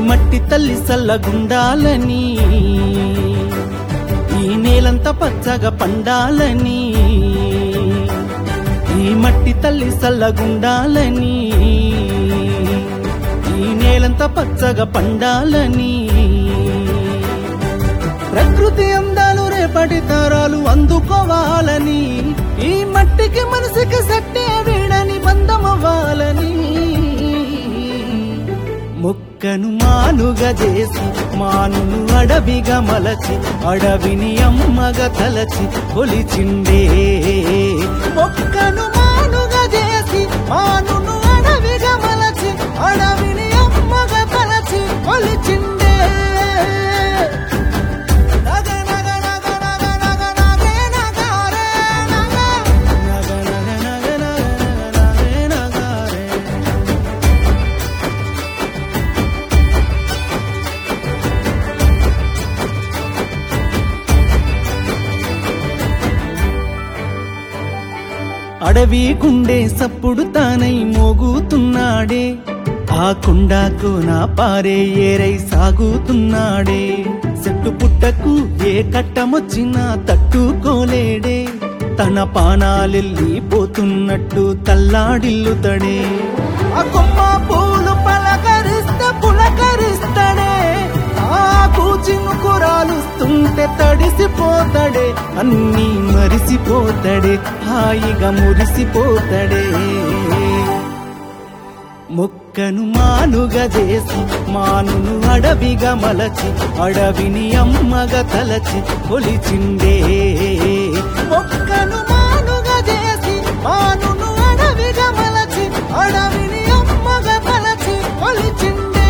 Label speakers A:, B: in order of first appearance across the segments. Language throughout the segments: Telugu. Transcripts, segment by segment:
A: మట్టి తల్లి సల్లగుండాలని ఈ నేలంతా పచ్చగా పండాలని ఈ మట్టి తల్లి సల్లగుండాలని ఈ నేలంతా పచ్చగా పండాలని ప్రకృతి అందాలు రేపటి తరాలు అందుకోవాలని ఈ మట్టికి మనసుకి సట్టే వీడని బంధమవ్వాలని మొక్కను మానుగా చేసి మానును అడవిగా మలచి అడవిని అమ్మగా తలచి కొలిచిండే మొక్కను మానుగా చేసి మానును అడవిగా మలచి అడవిని అమ్మగా తలచి కొలిచిండే నగ నగ నగ నగ నగ నగే నగారే నగ. నగ నగ నగ నగ నగే నగారే. అడవి గుండె సప్పుడు తానై మోగుతున్నాడే ఆ కుండాకు నా పారే ఏరై సాగుతున్నాడే చెట్టు పుట్టకు ఏ కట్టమొచ్చినా తట్టుకోలేడే తన పానాలెళ్ళిపోతున్నట్టు తల్లాడిల్లుతడే ఆ కొమ్మ పూలు పలకరిస్తే పులకరిస్తాడే ఆకు చినుకు రాలుస్తుంటే తడిసిపోతాడే అన్నీ మరిసిపోతాడే హాయిగా మురిసిపోతాడే మొక్కను మానుగా చేసి మానును అడవిగా మలచి అడవిని అమ్మగా తలచి కొలిచిండే మొక్కను మానుగా చేసి మానును అడవిగా మలచి అడవిని అమ్మగా తలచి కొలిచిండే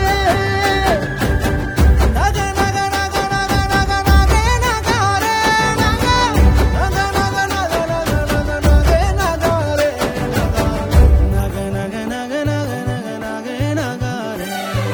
A: నగ నగ నగ నగ నగ నగే నగారే నగ. నగ నగ నగ నగ నగ నగే నగారే నగ. నగ నగ నగ నగ నగ నగే నగారే.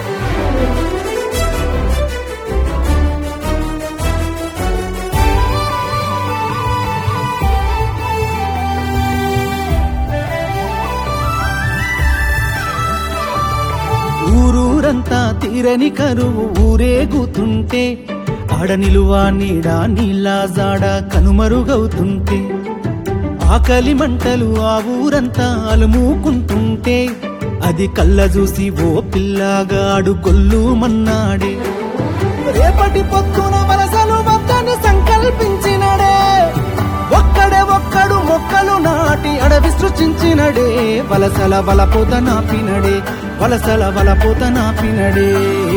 A: ఊరూరంతా తీరని కరువు ఊరేగుతుంటే ఆడ నిలువా నీడ నీళ్ళ జాడ కనుమరుగవుతుంటే ఆకలి మంటలు ఆ ఊరంతా అలుముకుంటుంటే అది కళ్ళ చూసి ఓ పిల్లగాడు గొల్లు మన్నాడే రేపటి పొద్దున వలసలు వద్దని సంకల్పించినడే ఒక్కడే ఒక్కడు మొక్కలు నాటి అడవి సృష్టించినడే వలసల వలపోత నాపినడే వలసల వలపోత నాపినడే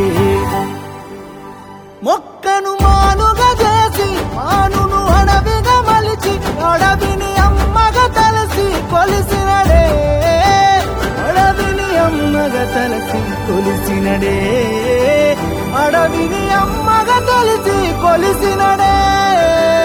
A: మొక్కను మానుగా చేసి మానును అడవిగా మలిచి అడవిని అమ్మగా తలసి కొలిసినడే అడవిని అమ్మగా తలసి కొలిసినడే అడవిని అమ్మగా తలసి కొలిసినడే